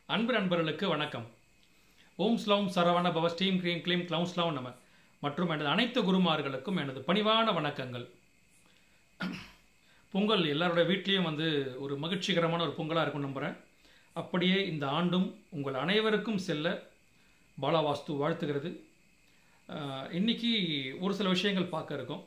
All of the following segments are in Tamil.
அன்பு நண்பர்களுக்கு வணக்கம் ஓம் ஸ்லௌம் சரவண பவ ஸ்டீம் க்ரீம் க்ளீம் க்ளௌம் ஸ்லௌம் நம மற்றும் எனது அனைத்து குருமார்களுக்கும் எனது பணிவான வணக்கங்கள் பொங்கல் எல்லாரோட வீட்லேயும் வந்து ஒரு மகிழ்ச்சிகரமான ஒரு பொங்கலாக இருக்கும் நம்புகிறேன் அப்படியே இந்த ஆண்டும் உங்கள் அனைவருக்கும் செல்ல பாலாவாஸ்து வாழ்த்துகிறது ஆஹ் இன்னைக்கு ஒரு சில விஷயங்கள் பார்க்க இருக்கோம்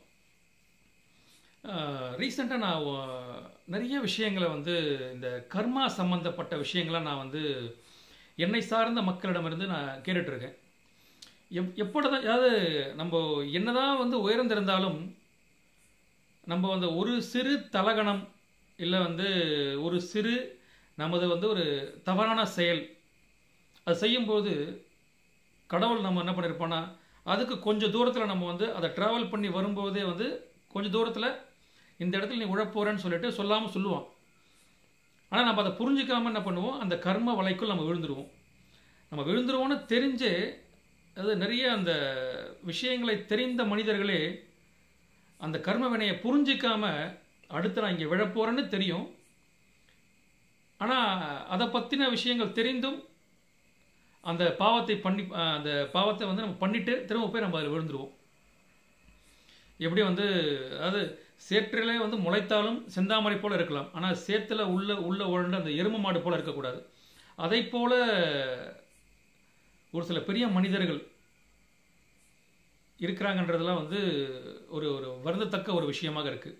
ரீசெண்டாக நான் அஹ், நிறைய விஷயங்களை வந்து இந்த கர்மா சம்பந்தப்பட்ட விஷயங்களை நான் வந்து என்னை சார்ந்த மக்களிடமிருந்து நான் கேட்டுட்ருக்கேன் எப் எப்பொழுதான் அதாவது நம்ம என்னதான் வந்து உயர்ந்திருந்தாலும் நம்ம வந்து ஒரு சிறு தலகணம் இல்லை வந்து ஒரு சிறு நமது வந்து ஒரு தவறான செயல் அது செய்யும்போது கடவுள் நம்ம என்ன பண்ணியிருப்போம்னா அதுக்கு கொஞ்சம் தூரத்தில் நம்ம வந்து அதை ட்ராவல் பண்ணி வரும்போதே வந்து கொஞ்சம் தூரத்தில் இந்த இடத்துல நீ உழப்போறேன்னு சொல்லிட்டு சொல்லாமல் சொல்லுவான் ஆனால் நம்ம அதை புரிஞ்சுக்காம என்ன பண்ணுவோம் அந்த கர்ம வலைக்குள் நம்ம விழுந்துருவோம் நம்ம விழுந்துருவோம்னு தெரிஞ்சே அது நிறைய அந்த விஷயங்களை தெரிந்த மனிதர்களே அந்த கர்ம வினையை புரிஞ்சிக்காம அடுத்து நான் இங்கே விழப்போறேன்னு தெரியும் ஆனால் அதை பற்றின விஷயங்கள் தெரிந்தும் அந்த பாவத்தை பண்ணி அஹ் அந்த பாவத்தை வந்து நம்ம பண்ணிட்டு திரும்ப போய் நம்ம அதில் விழுந்துருவோம் எப்படி வந்து அதாவது சேற்றிலே வந்து முளைத்தாலும் செந்தாமரை போல இருக்கலாம் ஆனால் சேத்துல உள்ள உள்ள உழண்டு அந்த எரும மாடு போல இருக்கக்கூடாது அதை போல ஒரு சில பெரிய மனிதர்கள் இருக்கிறாங்கன்றதெல்லாம் வந்து ஒரு ஒரு வருந்தத்தக்க ஒரு விஷயமாக இருக்கு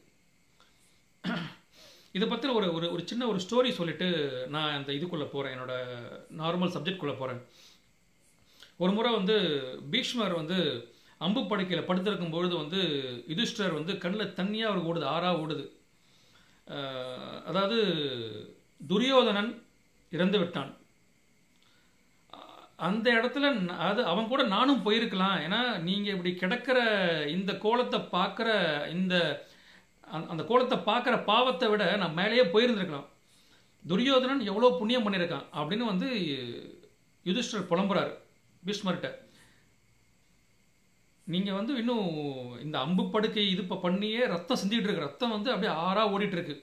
இதை பற்றி ஒரு ஒரு ஒரு சின்ன ஒரு ஸ்டோரி சொல்லிட்டு நான் அந்த இதுக்குள்ளே போகிறேன் என்னோட நார்மல் சப்ஜெக்ட்குள்ளே போகிறேன் ஒரு முறை வந்து பீஷ்மர் வந்து அம்பு படுக்கையில் படுத்திருக்கும் பொழுது வந்து யுதிஷ்டர் வந்து கண்ணில் தண்ணியாக அவருக்கு ஓடுது ஆறா ஓடுது அஹ் அதாவது துரியோதனன் இறந்து விட்டான் அ- அந்த இடத்துல ந- அது அவன் கூட நானும் போயிருக்கலாம் ஏன்னா நீங்கள் இப்படி கிடக்கிற இந்த கோலத்தை பார்க்குற இந்த அந்த- அந்த கோலத்தை பார்க்குற பாவத்தை விட நான் மேலேயே போயிருந்திருக்கலாம் துரியோதனன் எவ்வளோ புண்ணியம் பண்ணியிருக்கான் அப்படின்னு வந்து யுதிஷ்டர் புலம்புறாரு பீஷ்மர்கிட்ட நீங்கள் வந்து இன்னும் இந்த அம்பு படுக்கை இது இப்போ பண்ணியே ரத்தம் சிந்திட்டு இருக்கு ரத்தம் வந்து அப்படியே ஆறா ஓடிட்டு இருக்கு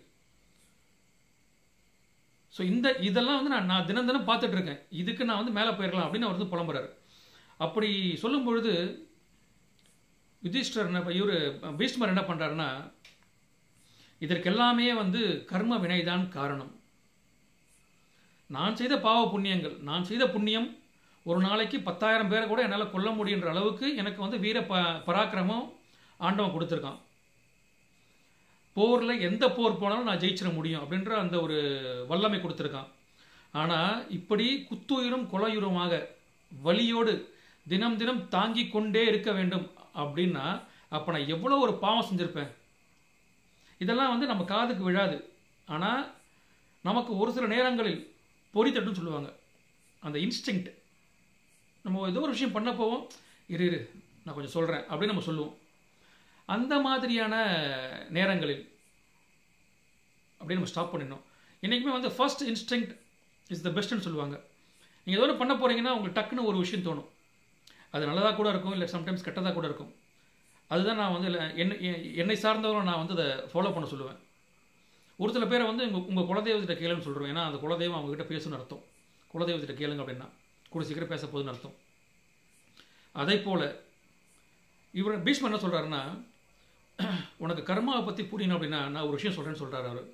ஸோ இந்த இதெல்லாம் வந்து நான் நான் தினம் தினம் பார்த்துட்டு இருக்கேன் இதுக்கு நான் வந்து மேலே போயிடலாம் அப்படின்னு அவர் வந்து புலம்புறாரு அப்படி சொல்லும் பொழுது யுதிஷ்டர் என்ன இவர் பீஷ்மர் என்ன பண்ணுறாருன்னா இதற்கெல்லாமே வந்து கர்ம வினைதான் காரணம் நான் செய்த பாவ புண்ணியங்கள் நான் செய்த புண்ணியம் ஒரு நாளைக்கு பத்தாயிரம் பேரை கூட என்னால் கொல்ல முடியுன்ற அளவுக்கு எனக்கு வந்து வீர ப பராக்கிரமம் ஆண்டவன் கொடுத்துருக்கான் போரில் எந்த போர் போனாலும் நான் ஜெயிச்சிட முடியும் அப்படின்ற அந்த ஒரு வல்லமை கொடுத்துருக்கான் ஆனால் இப்படி குத்துயிரும் கொலையுருமாக வலியோடு தினம் தினம் தாங்கி கொண்டே இருக்க வேண்டும் அப்படின்னா அப்போ நான் எவ்வளோ ஒரு பாவம் செஞ்சுருப்பேன் இதெல்லாம் வந்து நம்ம காதுக்கு விழாது ஆனால் நமக்கு ஒரு சில நேரங்களில் பொறி தட்டுன்னு சொல்லுவாங்க அந்த இன்ஸ்டிங்க்ட் நம்ம ஏதோ ஒரு விஷயம் பண்ண போவோம் இரு இரு நான் கொஞ்சம் சொல்கிறேன் அப்படின்னு நம்ம சொல்லுவோம் அந்த மாதிரியான நேரங்களில் அப்படியே நம்ம ஸ்டாப் பண்ணிடணும் என்றைக்குமே வந்து ஃபர்ஸ்ட் இன்ஸ்டிங்க்ட் இஸ் த பெஸ்ட்னு சொல்லுவாங்க நீங்கள் ஏதோ ஒன்று பண்ண போகிறீங்கன்னா உங்களுக்கு டக்குன்னு ஒரு விஷயம் தோணும் அது நல்லதாக கூட இருக்கும் இல்லை சம்டைம்ஸ் கெட்டதாக கூட இருக்கும் அதுதான் நான் வந்து இல்லை என்னை எ- என்னை சார்ந்தவரும் நான் வந்து அதை ஃபாலோ பண்ண சொல்லுவேன் ஒரு சில பேரை வந்து உங்கள் உங்கள் குலதெய்வத்திட்ட கேளுன்னு சொல்கிறோம் ஏன்னா அந்த குலதெய்வம் அவங்ககிட்ட பேசணும்னு அர்த்தம் குலதெய்வத்திட்ட கேளுங்க அப்படின்னா கூட சீக்கிரம் பேச போகுதுன்னு அர்த்தம் அதே போல் இவர் பீஷ்மர் என்ன சொல்கிறாருன்னா உனக்கு கர்மாவை பற்றி புரியணும் அப்படின்னா நான் ஒரு விஷயம் சொல்கிறேன்னு சொல்கிறாரு அவர்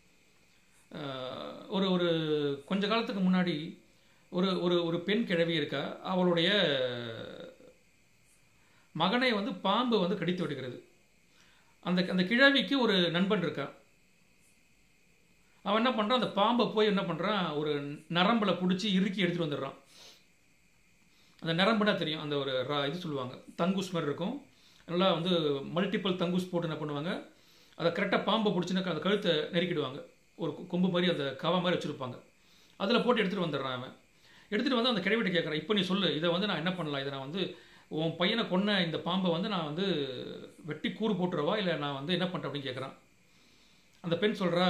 ஒரு ஒரு கொஞ்ச காலத்துக்கு முன்னாடி ஒரு ஒரு ஒரு பெண் கிழவி இருக்கா அவளுடைய மகனை வந்து பாம்பு வந்து கடித்து விடுகிறது அந்த அந்த கிழவிக்கு ஒரு நண்பன் இருக்கான் அவன் என்ன பண்ணுறான் அந்த பாம்பை போய் என்ன பண்ணுறான் ஒரு நரம்பில் பிடிச்சி இறுக்கி எடுத்துகிட்டு வந்துடுறான் அந்த நரம்புனா தெரியும் அந்த ஒரு ரா- இது சொல்லுவாங்க தங்குஸ் மாதிரி இருக்கும் நல்லா வந்து மல்டிபிள் தங்குஸ் போட்டு என்ன பண்ணுவாங்க அதை கரெக்டாக பாம்பை பிடிச்சினா அந்த கழுத்தை நெருக்கிடுவாங்க ஒரு கொ- கொம்பு மாதிரி அந்த கவா மாதிரி வச்சுருப்பாங்க அதில் போட்டு எடுத்துகிட்டு வந்துடுறான் அவன் எடுத்துகிட்டு வந்து அந்த கிழவிட்ட கேட்குறான் இப்போ நீ சொல்லு இதை வந்து நான் என்ன பண்ணலாம் இதை நான் வந்து உன் பையனை கொன்ன இந்த பாம்பை வந்து நான் வந்து வெட்டி கூறு போட்டுறவா இல்லை நான் வந்து என்ன பண்ணுறேன் அப்படின்னு கேட்குறான் அந்த பெண் சொல்கிறா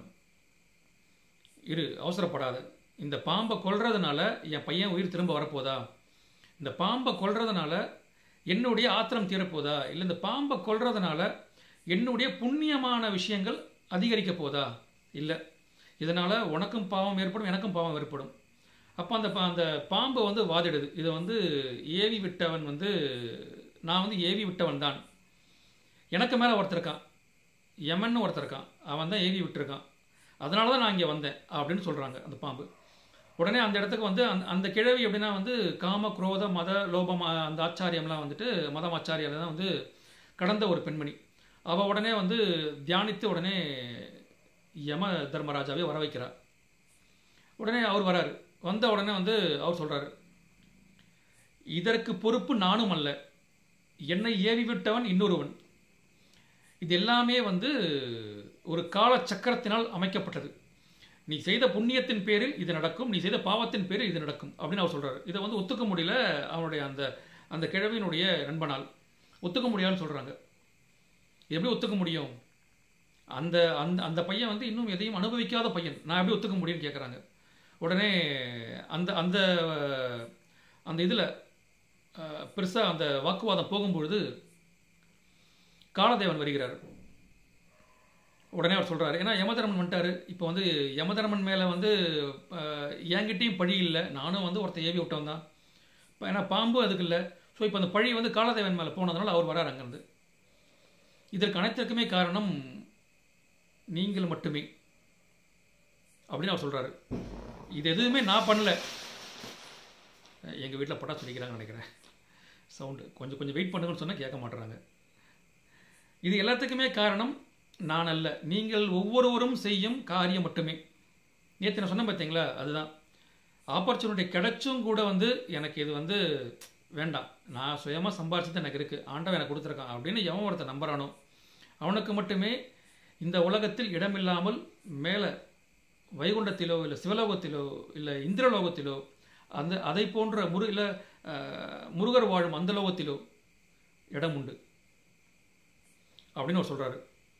இரு அவசரப்படாத இந்த பாம்பை கொல்றதுனால என் பையன் உயிர் திரும்ப வரப்போதா இந்த பாம்பை கொல்றதுனால என்னுடைய ஆத்திரம் தீரப்போதா இல்லை இந்த பாம்பை கொல்றதுனால என்னுடைய புண்ணியமான விஷயங்கள் அதிகரிக்க போதா இல்லை இதனால் உனக்கும் பாவம் ஏற்படும் எனக்கும் பாவம் ஏற்படும் அப்போ அந்த பா- அந்த பாம்பு வந்து வாதிடுது இதை வந்து ஏவி விட்டவன் வந்து நான் வந்து ஏவி விட்டவன் தான் எனக்கு மேலே ஒருத்தர் இருக்கான் யமன் ஒருத்தர் இருக்கான் அவன் தான் ஏவி விட்டுருக்கான் அதனால தான் நான் இங்கே வந்தேன் அப்படின்னு சொல்கிறாங்க அந்த பாம்பு உடனே அந்த இடத்துக்கு வந்து அந்த அந்த கிழவி எப்படின்னா வந்து காம குரோத மத லோபம் அ- அந்த ஆச்சாரியம்லாம் வந்துட்டு மதம் ஆச்சாரியம் தான் வந்து கடந்த ஒரு பெண்மணி அவள் உடனே வந்து தியானித்து உடனே யம தர்மராஜாவே வர வைக்கிறார் உடனே அவர் வராரு வந்த உடனே வந்து அவர் சொல்றாரு இதற்கு பொறுப்பு நானும் அல்ல என்னை ஏவி விட்டவன் இன்னொருவன் இது எல்லாமே வந்து ஒரு கால சக்கரத்தினால் அமைக்கப்பட்டது நீ செய்த புண்ணியத்தின் பேரில் இது நடக்கும் நீ செய்த பாவத்தின் பேரில் இது நடக்கும் அப்படின்னு அவர் சொல்றாரு இதை வந்து ஒத்துக்க முடியல அவனுடைய அந்த அந்த கிழவியினுடைய நண்பனால் ஒத்துக்க முடியாதுன்னு சொல்றாங்க எப்படி ஒத்துக்க முடியும் அந்த அந்த அந்த பையன் வந்து இன்னும் எதையும் அனுபவிக்காத பையன் நான் எப்படி ஒத்துக்க முடியும்னு கேட்குறாங்க உடனே அந்த அந்த அந்த இதில் பெருசாக அந்த வாக்குவாதம் போகும்பொழுது காலதேவன் வருகிறார் உடனே அவர் சொல்றாரு ஏன்னா யமதர்மன் வந்துட்டாரு இப்போ வந்து யமதர்மன் மேலே வந்து அஹ், என்கிட்டயும் பழி இல்லை நானும் வந்து ஒருத்தன் ஏவி விட்டவன் தான் இப்போ ஏன்னா பாம்பு அதுக்கு இல்லை ஸோ இப்போ அந்த பழி வந்து காலதேவன் மேலே போனதுனால அவர் வரார் அங்கேருந்து இதற்கு அனைத்திற்குமே காரணம் நீங்கள் மட்டுமே அப்படின்னு அவர் சொல்றாரு இது எதுவுமே நான் பண்ணல எங்கள் வீட்டில் பட்டா சொல்லிக்கிறாங்கன்னு நினைக்கிறேன் சவுண்டு கொஞ்சம் கொஞ்சம் வெயிட் பண்ணுங்கன்னு சொன்னால் கேட்க மாட்டுறாங்க இது எல்லாத்துக்குமே காரணம் நான் அல்ல நீங்கள் ஒவ்வொருவரும் செய்யும் காரியம் மட்டுமே நேற்று நான் சொன்னேன் பார்த்தீங்களா அதுதான் ஆப்பர்ச்சுனிட்டி கிடைச்சும் கூட வந்து எனக்கு இது வந்து வேண்டாம் நான் சுயமாக சம்பாரிச்சது எனக்கு இருக்குது ஆண்டவன் எனக்கு கொடுத்துருக்கான் அப்படின்னு எவன் ஒருத்தன் நம்புறானோ அவனுக்கு மட்டுமே இந்த உலகத்தில் இடமில்லாமல் மேலே வைகுண்டத்திலோ இல்லை சிவலோகத்திலோ இல்லை இந்திரலோகத்திலோ அந்த அதை போன்ற முரு இல்லை அஹ், முருகர் வாழும் அந்த லோகத்திலோ இடம் உண்டு அப்படின்னு அவர் சொல்கிறாரு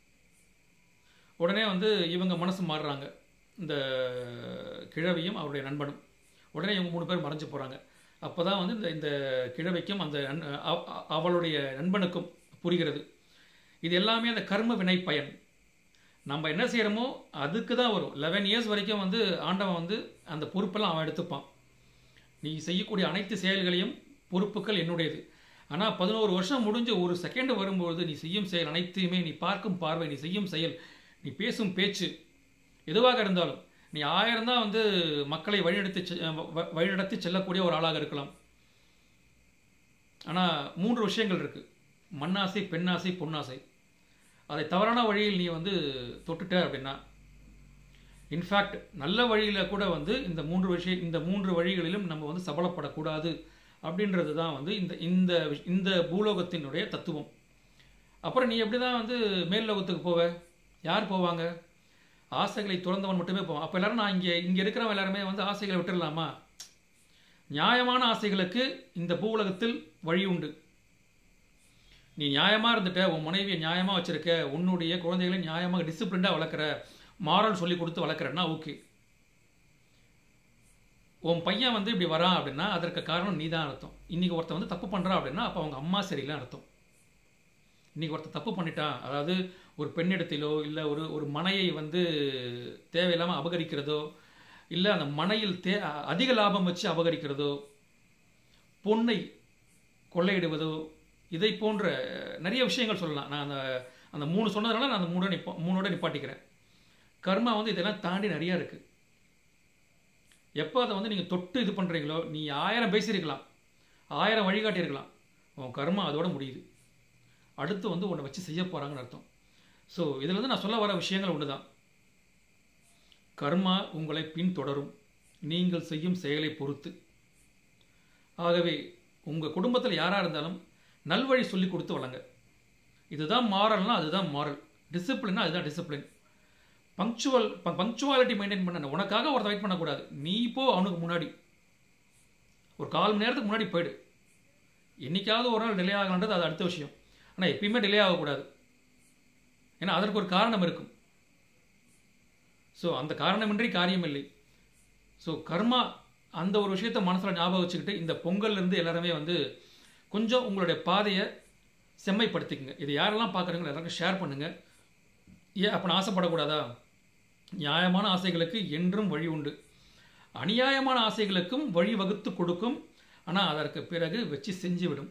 உடனே வந்து இவங்க மனசு மாறுறாங்க இந்த கிழவியும் அவருடைய நண்பனும் உடனே இவங்க மூணு பேர் மறைஞ்சு போகிறாங்க அப்போ தான் வந்து இந்த இந்த கிழவிக்கும் அந்த நண்- அவ- அவ- அவளுடைய நண்பனுக்கும் புரிகிறது இது எல்லாமே அந்த கர்ம வினை பயன் நம்ம என்ன செய்கிறோமோ அதுக்கு தான் வரும் லெவன் இயர்ஸ் வரைக்கும் வந்து ஆண்டவன் வந்து அந்த பொறுப்பெல்லாம் அவன் எடுத்துப்பான் நீ செய்யக்கூடிய அனைத்து செயல்களையும் பொறுப்புகள் என்னுடையது ஆனால் பதினோரு வருஷம் முடிஞ்ச ஒரு செகண்ட் வரும்போது நீ செய்யும் செயல் அனைத்தையுமே நீ பார்க்கும் பார்வை நீ செய்யும் செயல் நீ பேசும் பேச்சு எதுவாக இருந்தாலும் நீ ஆயிரம் தான் வந்து மக்களை வழிநடத்தி செ- வ- வழிநடத்தி செல்லக்கூடிய ஒரு ஆளாக இருக்கலாம் ஆனால் மூன்று விஷயங்கள் இருக்கு மண்ணாசை பெண்ணாசை பொன்னாசை அதை தவறான வழியில் நீ வந்து தொட்டுட்ட அப்படின்னா இன்ஃபேக்ட் நல்ல வழியில் கூட வந்து இந்த மூன்று விஷயம் இந்த மூன்று வழிகளிலும் நம்ம வந்து சபலப்படக்கூடாது அப்படின்றது தான் வந்து இந்த இந்த விஷ- இந்த பூலோகத்தினுடைய தத்துவம் அப்புறம் நீ எப்படி தான் வந்து மேல் லோகத்துக்கு போவ யார் போவாங்க ஆசைகளை துறந்தவன் மட்டுமே போவான் அப்போ எல்லாரும் நான் இங்கே இங்கே இருக்கிறவன் எல்லாருமே வந்து ஆசைகளை விட்டுடலாமா நியாயமான ஆசைகளுக்கு இந்த பூவுலகத்தில் வழி உண்டு நீ நியாயமா இருந்துட்ட உன் மனைவியை நியாயமா வச்சிருக்க உன்னுடைய குழந்தைகளை நியாயமாக டிசிப்ளின்டா வளர்க்குற மாரல் சொல்லி கொடுத்து வளர்க்குறன்னா ஓகே உன் பையன் வந்து இப்படி வரான் அப்படின்னா அதற்கு காரணம் நீ தான் அர்த்தம் இன்னைக்கு ஒருத்தன் வந்து தப்பு பண்றான் அப்படின்னா அப்போ அவங்க அம்மா சரியில்லை அர்த்தம் இன்னைக்கு ஒருத்தன் தப்பு பண்ணிட்டான் அதாவது ஒரு பெண்ணிடத்திலோ இல்லை ஒரு ஒரு மனையை வந்து தேவையில்லாமல் அபகரிக்கிறதோ இல்லை அந்த மனையில் தே அதிக லாபம் வச்சு அபகரிக்கிறதோ பொண்ணை கொள்ளையிடுவதோ இதை போன்ற நிறைய விஷயங்கள் சொல்லலாம் நான் அந்த அந்த மூணு சொன்னதுனால நான் அந்த மூணு நிப்பா மூணோட நிப்பாட்டிக்கிறேன் கர்மா வந்து இதெல்லாம் தாண்டி நிறையா இருக்கு எப்போ அதை வந்து நீங்கள் தொட்டு இது பண்ணுறீங்களோ நீ ஆயிரம் பேசியிருக்கலாம் ஆயிரம் வழிகாட்டி இருக்கலாம் உன் கர்மா அதோட முடியுது அடுத்து வந்து உன்னை வச்சு செய்ய போகிறாங்கன்னு அர்த்தம் ஸோ இதில் வந்து நான் சொல்ல வர விஷயங்கள் ஒன்று தான் கர்மா உங்களை பின்தொடரும் நீங்கள் செய்யும் செயலை பொறுத்து ஆகவே உங்கள் குடும்பத்தில் யாராக இருந்தாலும் நல்வழி சொல்லி கொடுத்து வளங்க இதுதான் மாறல்னா அதுதான் மாறல் டிசிப்ளின்னா அதுதான் டிசிப்ளின் பங்க்சுவல் பங்க்சுவாலிட்டி மெயின்டைன் பண்ண உனக்காக ஒருத்தர் வெயிட் பண்ணக்கூடாது நீ போ அவனுக்கு முன்னாடி ஒரு கால் மணி நேரத்துக்கு முன்னாடி போயிடு என்னைக்காவது ஒரு நாள் டிலே ஆகலான்றது அது அடுத்த விஷயம் ஆனால் எப்பயுமே டிலே ஆகக்கூடாது ஏன்னா அதற்கு ஒரு காரணம் இருக்கும் ஸோ அந்த காரணமின்றி காரியம் இல்லை ஸோ கர்மா அந்த ஒரு விஷயத்த மனசில் ஞாபகம் வச்சுக்கிட்டு இந்த பொங்கல்ல இருந்து எல்லாருமே வந்து கொஞ்சம் உங்களுடைய பாதையை செம்மைப்படுத்திக்கங்க இது யாரெல்லாம் பார்க்குறீங்களோ எல்லாருக்கும் ஷேர் பண்ணுங்க ஏன் அப்போ நான் ஆசைப்படக்கூடாதா நியாயமான ஆசைகளுக்கு என்றும் வழி உண்டு அநியாயமான ஆசைகளுக்கும் வழிவகுத்து கொடுக்கும் ஆனால் அதற்கு பிறகு வச்சு செஞ்சு விடும்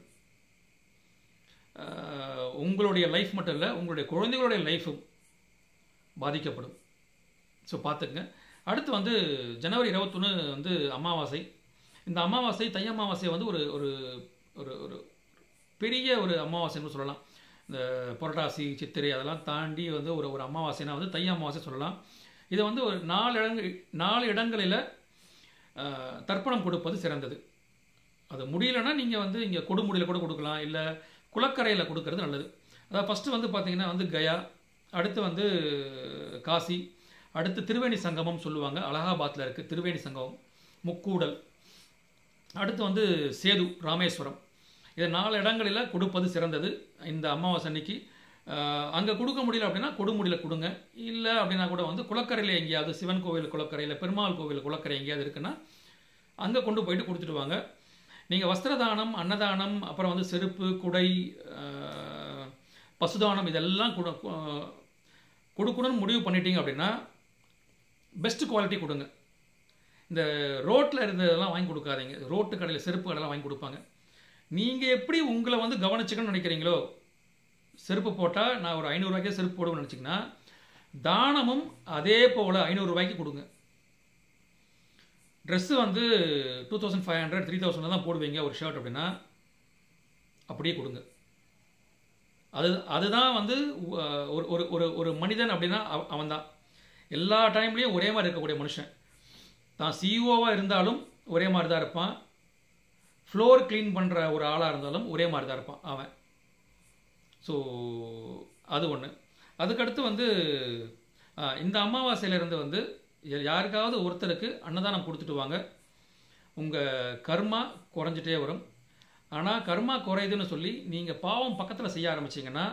ஆஹ் உங்களுடைய லைஃப் மட்டும் இல்லை உங்களுடைய குழந்தைகளுடைய லைஃபும் பாதிக்கப்படும் ஸோ பார்த்துக்குங்க அடுத்து வந்து ஜனவரி இருபத்தொன்று வந்து அமாவாசை இந்த அமாவாசை தை அமாவாசை வந்து ஒரு ஒரு ஒரு ஒரு பெரிய ஒரு அமாவாசைன்னு சொல்லலாம் இந்த புரட்டாசி சித்திரை அதெல்லாம் தாண்டி வந்து ஒரு ஒரு அமாவாசைனா வந்து தை அமாவாசை சொல்லலாம் இதை வந்து ஒரு நாலு இடங்கள் நாலு இடங்களில் ஆஹ், தர்ப்பணம் கொடுப்பது சிறந்தது அது முடியலன்னா நீங்கள் வந்து இங்கே கொடுமுடியில் கூட கொடுக்கலாம் இல்லை குளக்கரையில் கொடுக்கறது நல்லது அதாவது ஃபஸ்ட்டு வந்து பார்த்தீங்கன்னா வந்து கயா அடுத்து வந்து காசி அடுத்து திருவேணி சங்கமம் சொல்லுவாங்க அலகாபாத்தில் இருக்குது திருவேணி சங்கமம் முக்கூடல் அடுத்து வந்து சேது ராமேஸ்வரம் இது நாலு இடங்களில் கொடுப்பது சிறந்தது இந்த அமாவாசை அன்னைக்கு அங்கே கொடுக்க முடியல அப்படின்னா கொடுமுடியில் கொடுங்க இல்லை அப்படின்னா கூட வந்து குளக்கரையில் எங்கேயாவது சிவன் கோவில் குளக்கரையில் பெருமாள் கோவில் குளக்கரை எங்கேயாவது இருக்குன்னா அங்கே கொண்டு போயிட்டு கொடுத்துட்டு வாங்க நீங்கள் வஸ்திரதானம் அன்னதானம் அப்புறம் வந்து செருப்பு குடை அஹ், பசுதானம் இதெல்லாம் கொடு கொ- கொடுக்கணும்னு முடிவு பண்ணிட்டீங்க அப்படின்னா பெஸ்ட் குவாலிட்டி கொடுங்க இந்த ரோட்டில் இருந்ததெல்லாம் வாங்கி கொடுக்காதீங்க ரோட்டு கடையில் செருப்பு கடையில் வாங்கி கொடுப்பாங்க நீங்கள் எப்படி உங்களை வந்து கவனிச்சுக்கணும்னு நினைக்கிறீங்களோ செருப்பு போட்டால் நான் ஒரு ஐநூறுரூவாய்க்கே செருப்பு போடுவேன்னு நினச்சிங்கன்னா தானமும் அதே போல் ஐநூறுரூவாய்க்கு கொடுங்க ட்ரெஸ்ஸு வந்து two thousand five hundred three thousand தான் போடுவீங்க ஒரு ஷர்ட் அப்படின்னா அப்படியே கொடுங்க அது அதுதான் வந்து அஹ், ஒரு ஒரு ஒரு ஒரு மனிதன் அப்படின்னா அவன் தான் எல்லா டைம்லேயும் ஒரே மாதிரி இருக்கக்கூடிய மனுஷன் தான் சிஇஓவாக இருந்தாலும் ஒரே மாதிரி தான் இருப்பான் ஃப்ளோர் க்ளீன் பண்ணுற ஒரு ஆளாக இருந்தாலும் ஒரே மாதிரி தான் இருப்பான் அவன் ஸோ அது ஒன்று அதுக்கடுத்து வந்து ஆஹ், இந்த அமாவாசையிலேருந்து வந்து யா- யாருக்காவது ஒருத்தருக்கு அன்னதானம் கொடுத்துட்டு வாங்க உங்கள் கர்மா குறைஞ்சிட்டே வரும் ஆனால் கர்மா குறையுதுன்னு சொல்லி நீங்கள் பாவம் பக்கத்தில் செய்ய ஆரம்பிச்சீங்கன்னா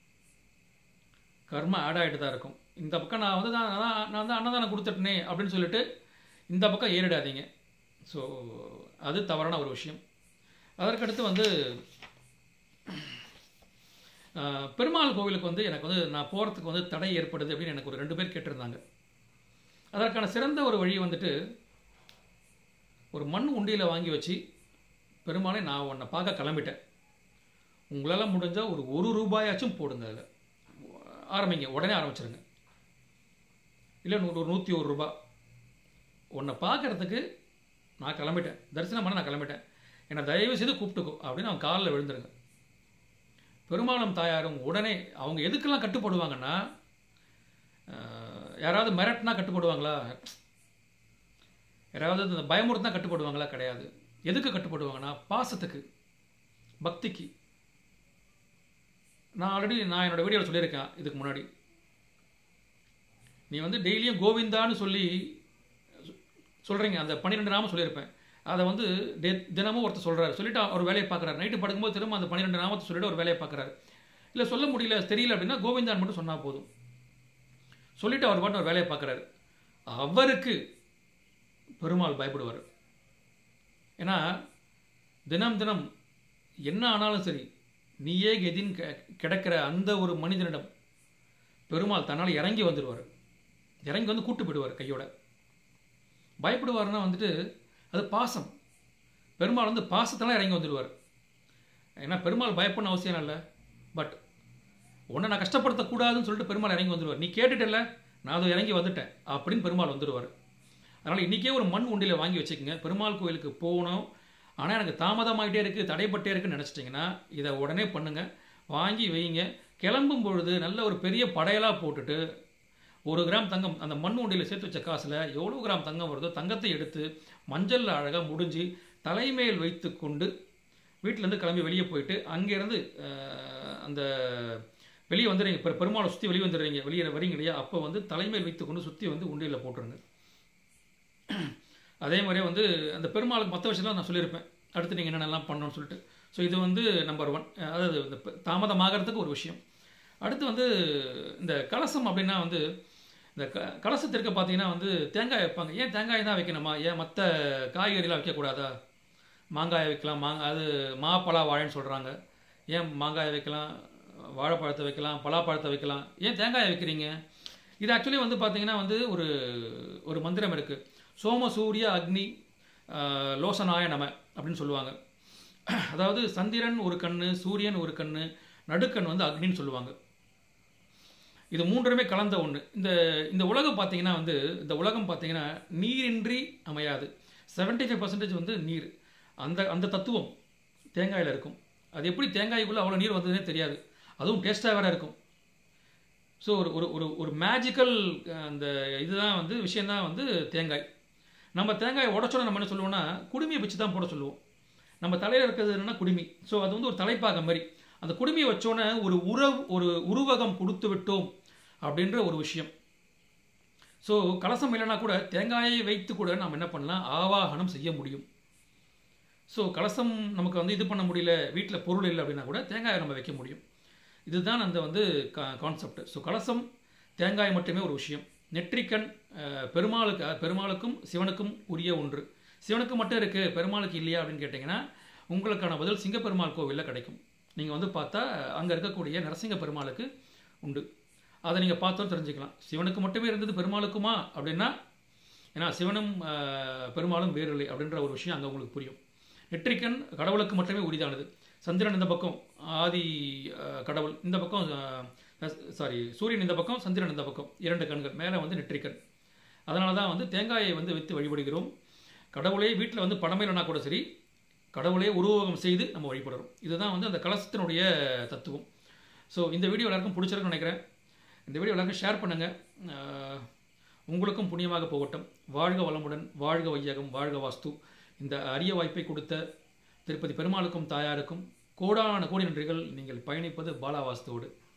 கர்மா ஆட் ஆகிட்டு தான் இருக்கும் இந்த பக்கம் நான் வந்து தான் நான் நான் வந்து அன்னதானம் கொடுத்துட்டனே அப்படின்னு சொல்லிட்டு இந்த பக்கம் ஏறிடாதீங்க ஸோ அது தவறான ஒரு விஷயம் அதற்கடுத்து வந்து ஆஹ், பெருமாள் கோவிலுக்கு வந்து எனக்கு வந்து நான் போகிறதுக்கு வந்து தடை ஏற்படுது அப்படின்னு எனக்கு ஒரு ரெண்டு பேர் கேட்டிருந்தாங்க அதற்கான சிறந்த ஒரு வழி வந்துட்டு ஒரு மண் உண்டியில் வாங்கி வச்சு பெருமாளை நான் உன்னை பார்க்க கிளம்பிட்டேன் உங்களால் முடிஞ்சால் ஒரு ஒரு ரூபாயாச்சும் போடுங்க அதில் ஆரம்பிங்க உடனே ஆரம்பிச்சிருங்க இல்லை நூறு ஒரு நூற்றி ஒரு ரூபா உன்னை பார்க்கறதுக்கு நான் கிளம்பிட்டேன் தரிசனம் பண்ண நான் கிளம்பிட்டேன் என்னை தயவு செய்து கூப்பிட்டுக்கோ அப்படின்னு அவன் காலில் விழுந்துருங்க பெருமாளும் தாயாரும் உடனே அவங்க எதுக்கெல்லாம் கட்டுப்படுவாங்கன்னா அஹ், யாராவது மிரட்டினா கட்டுப்படுவாங்களா யாராவது இந்த பயமுறுத்தினா கட்டுப்படுவாங்களா கிடையாது எதுக்கு கட்டுப்படுவாங்கன்னா பாசத்துக்கு பக்திக்கு நான் ஆல்ரெடி நான் என்னோட வீடியோவில் சொல்லியிருக்கேன் இதுக்கு முன்னாடி நீ வந்து டெய்லியும் கோவிந்தான்னு சொல்லி சொல்கிறீங்க அந்த பன்னிரெண்டு நாமம் சொல்லியிருப்பேன் அதை வந்து டெ தினமும் ஒருத்தர் சொல்கிறாரு சொல்லிட்டு அவர் வேலையை பார்க்குறாரு நைட்டு படுக்கும்போது திரும்ப அந்த பன்னிரெண்டு நாமத்தை சொல்லிட்டு ஒரு வேலையை பார்க்குறாரு இல்லை சொல்ல முடியல தெரியல அப்படின்னா கோவிந்தான் மட்டும் சொன்னால் போதும் சொல்லிட்டு அவர் பாட்டு ஒரு வேலையை பார்க்குறாரு அவருக்கு பெருமாள் பயப்படுவார் ஏன்னா தினம் தினம் என்ன ஆனாலும் சரி நீயே கெதின் கிடக்கிற அந்த ஒரு மனிதனிடம் பெருமாள் தன்னால் இறங்கி வந்துடுவார் இறங்கி வந்து கூட்டு போயிடுவார் கையோட பயப்படுவார்னா வந்துட்டு அது பாசம் பெருமாள் வந்து பாசத்தெல்லாம் இறங்கி வந்துடுவார் ஏன்னா பெருமாள் பயப்படணும் அவசியம் இல்லை பட் உன்னை நான் கஷ்டப்படுத்தக்கூடாதுன்னு சொல்லிட்டு பெருமாள் இறங்கி வந்துடுவார் நீ கேட்டுட்டல நான் அதை இறங்கி வந்துட்டேன் அப்படின்னு பெருமாள் வந்துடுவார் அதனால் இன்றைக்கே ஒரு மண் உண்டியில் வாங்கி வச்சுக்கோங்க பெருமாள் கோயிலுக்கு போகணும் ஆனால் எனக்கு தாமதமாகிட்டே இருக்குது தடைப்பட்டே இருக்குன்னு நினச்சிட்டிங்கன்னா இதை உடனே பண்ணுங்கள் வாங்கி வைங்க கிளம்பும் பொழுது நல்ல ஒரு பெரிய படையலாக போட்டுட்டு ஒரு கிராம் தங்கம் அந்த மண் உண்டியில் சேர்த்து வச்ச காசில் எவ்வளோ கிராம் தங்கம் வருதோ தங்கத்தை எடுத்து மஞ்சளில் அழகாக முடிஞ்சு தலைமையில் வைத்து கொண்டு வீட்டிலேருந்து கிளம்பி வெளியே போயிட்டு அங்கேருந்து அந்த வெளியே வந்துடுறீங்க பெரு பெருமாளை சுற்றி வெளியே வந்துடுறீங்க வெளியே வரீங்க இல்லையா அப்போ வந்து தலைமையில் வைத்து கொண்டு சுற்றி வந்து உண்டியில் போட்டுருங்க அதே மாதிரியே வந்து அந்த பெருமாளுக்கு மற்ற விஷயம்லாம் நான் சொல்லியிருப்பேன் அடுத்து நீங்கள் என்னென்னலாம் பண்ணணும்னு சொல்லிட்டு ஸோ இது வந்து நம்பர் ஒன் அதாவது இந்த ப- தாமதமாகறதுக்கு ஒரு விஷயம் அடுத்து வந்து இந்த கலசம் அப்படின்னா வந்து இந்த க கலசத்திற்கு பார்த்தீங்கன்னா வந்து தேங்காய் வைப்பாங்க ஏன் தேங்காய் தான் வைக்கணுமா ஏன் மற்ற காய்கறிலாம் வைக்கக்கூடாதா மாங்காய் வைக்கலாம் மாங்காய் அது மாப்பழா வாழைன்னு சொல்கிறாங்க ஏன் மாங்காய் வைக்கலாம் வாழைப்பழத்தை வைக்கலாம் பலாப்பழத்தை வைக்கலாம் ஏன் தேங்காய் வைக்கிறீங்க இது ஆக்சுவலி வந்து பார்த்தீங்கன்னா வந்து ஒரு ஒரு மந்திரம் இருக்குது சோம சூரிய அக்னி ஆஹ், லோசனாய நம அப்படின்னு சொல்லுவாங்க அதாவது சந்திரன் ஒரு கண்ணு சூரியன் ஒரு கண்ணு நடுக்கண் வந்து அக்னின்னு சொல்லுவாங்க இது மூன்றுமே கலந்த ஒன்று இந்த இந்த உலகம் பார்த்தீங்கன்னா வந்து இந்த உலகம் பார்த்தீங்கன்னா நீரின்றி அமையாது 75% ஃபைவ் பர்சன்டேஜ் வந்து நீர் அந்த அந்த தத்துவம் தேங்காயில் இருக்கும் அது எப்படி தேங்காய்க்குள்ளே அவ்வளோ நீர் வந்ததுனே தெரியாது அதுவும் டேஸ்ட்டாக வேற இருக்கும் ஸோ ஒரு ஒரு ஒரு ஒரு மேஜிக்கல் அந்த இதுதான் வந்து விஷயந்தான் வந்து தேங்காய் நம்ம தேங்காயை உடச்சோட நம்ம என்ன சொல்லுவோம்னா குடுமியை வச்சு தான் போட சொல்லுவோம் நம்ம தலையில் இருக்கிறது என்னன்னா குடுமி ஸோ அது வந்து ஒரு தலைப்பாக மாதிரி அந்த குடுமியை வச்சோன்னே ஒரு உறவு ஒரு உருவகம் கொடுத்து விட்டோம் அப்படின்ற ஒரு விஷயம் ஸோ கலசம் இல்லைன்னா கூட தேங்காயை வைத்து கூட நாம் என்ன பண்ணலாம் ஆவாகனம் செய்ய முடியும் ஸோ கலசம் நமக்கு வந்து இது பண்ண முடியல வீட்டில் பொருள் இல்லை அப்படின்னா கூட தேங்காயை நம்ம வைக்க முடியும் இதுதான் அந்த வந்து கான்செப்ட் ஸோ கலசம் தேங்காய் மட்டுமே ஒரு விஷயம் நெற்றிக்கண் அஹ், பெருமாளுக்கு அஹ், பெருமாளுக்கும் சிவனுக்கும் உரிய ஒன்று சிவனுக்கு மட்டும் இருக்குது பெருமாளுக்கு இல்லையா அப்படின்னு கேட்டிங்கன்னா உங்களுக்கான பதில் சிங்கப்பெருமாள் கோவிலில் கிடைக்கும் நீங்கள் வந்து பார்த்தா அங்கே இருக்கக்கூடிய நரசிங்க பெருமாளுக்கு உண்டு அதை நீங்கள் பார்த்தோம் தெரிஞ்சுக்கலாம் சிவனுக்கு மட்டுமே இருந்தது பெருமாளுக்குமா அப்படின்னா ஏன்னா சிவனும் அஹ், பெருமாளும் வேறில்லை அப்படின்ற ஒரு விஷயம் அங்கே உங்களுக்கு புரியும் நெற்றிக்கண் கடவுளுக்கு மட்டுமே உரிதானது சந்திரன் இந்த பக்கம் ஆதி அஹ், கடவுள் இந்த பக்கம் சாரி சூரியன் இந்த பக்கம் சந்திரன் இந்த பக்கம் இரண்டு கண்கள் மேலே வந்து நெற்றிக்கண் அதனால தான் வந்து தேங்காயை வந்து வைத்து வழிபடுகிறோம் கடவுளே வீட்டில் வந்து பணமே இல்லைனா கூட சரி கடவுளே உருவகம் செய்து நம்ம வழிபடுறோம் இதுதான் வந்து அந்த கலசத்தினுடைய தத்துவம் ஸோ இந்த வீடியோ எல்லாருக்கும் பிடிச்சிருக்குன்னு நினைக்கிறேன் இந்த வீடியோ எல்லாருக்கும் ஷேர் பண்ணுங்கள் உங்களுக்கும் புண்ணியமாக போகட்டும் வாழ்க வளமுடன் வாழ்க வையகம் வாழ்க வாஸ்து இந்த அரிய வாய்ப்பை கொடுத்த திருப்பதி பெருமாளுக்கும் தாயாருக்கும் கோடான கோடி நன்றிகள் நீங்கள் பயணிப்பது பாலா வாஸ்துவோடு